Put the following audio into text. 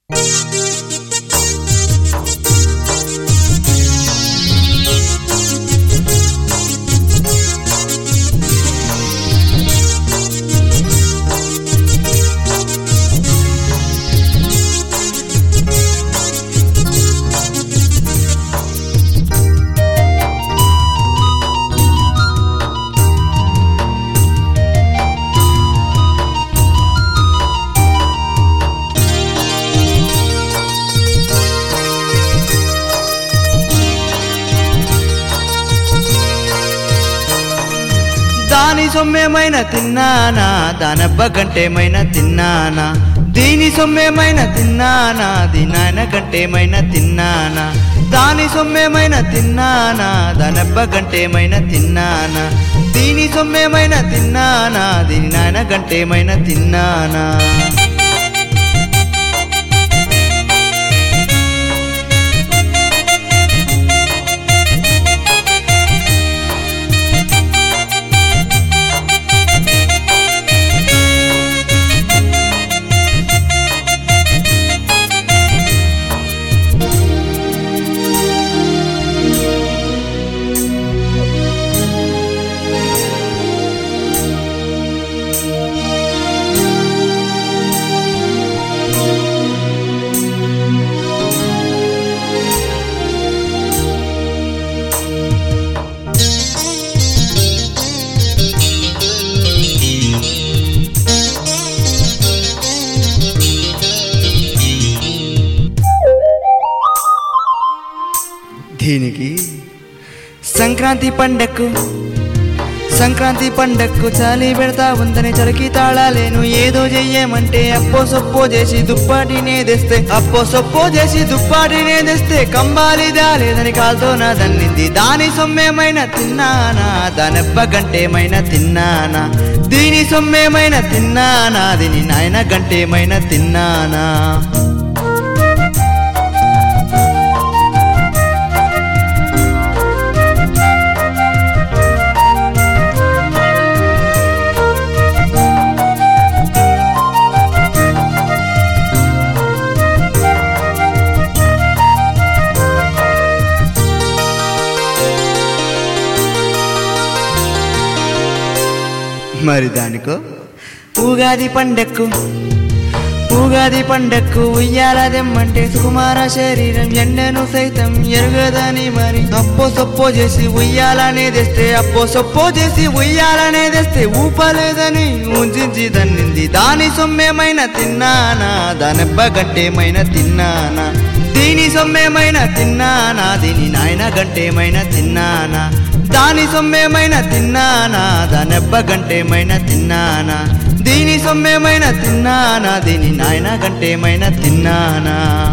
దాని సొమ్మేమైన తిన్నానా దానబ్బ గంటేమైన తిన్నానా దీని సొమ్మేమైన తిన్నానా దీనాయన గంటేమైన తిన్నానా దాని సొమ్మేమైన తిన్నానా దానబ్బ గంటేమైన తిన్నానా దీని సొమ్మేమైన తిన్నానా దీని నాయన గంటేమైన తిన్నానా దీనికి సంక్రాంతి పండక్కు సంక్రాంతి పండక్కు చలి పెడతా ఉందని చలికి తాళాలేను ఏదో చెయ్యమంటే అప్పో సొప్పో చేసి దుప్పాటినే తెస్తే అప్పో సొప్పో చేసి దుప్పాటినే తెస్తే కంబాలి దాలేదని కాల్తో నా దన్నింది దాని సొమ్మేమైన తిన్నానా దానెబ్బ గంటేమైన తిన్నానా దీని సొమ్మేమైన తిన్నానా దీని నాయన గంటేమైన తిన్నానా మరి దానికో ఉగాది పండక్కు ఉగాది పండక్కు ఉయ్యాలదెమ్మంటే సుకుమార శరీరం ఎండను సైతం ఎరుగదని మరి అప్పో సొప్పో చేసి ఉయ్యాలనే తెస్తే అప్పో సొప్పో చేసి ఉయ్యాలనే తెస్తే ఊపలేదని ఉంచి దన్నింది దాని సొమ్మేమైన తిన్నానా దానెబ్బ గంటేమైన తిన్నానా దీని సొమ్మేమైన తిన్నానా దీని నాయన గంటేమైన తిన్నానా దాని సొమ్మేమైన తిన్నానా దానెబ్బ గంటేమైన తిన్నానా దీని సొమ్మేమైన తిన్నానా దీని నాయన గంటేమైన తిన్నానా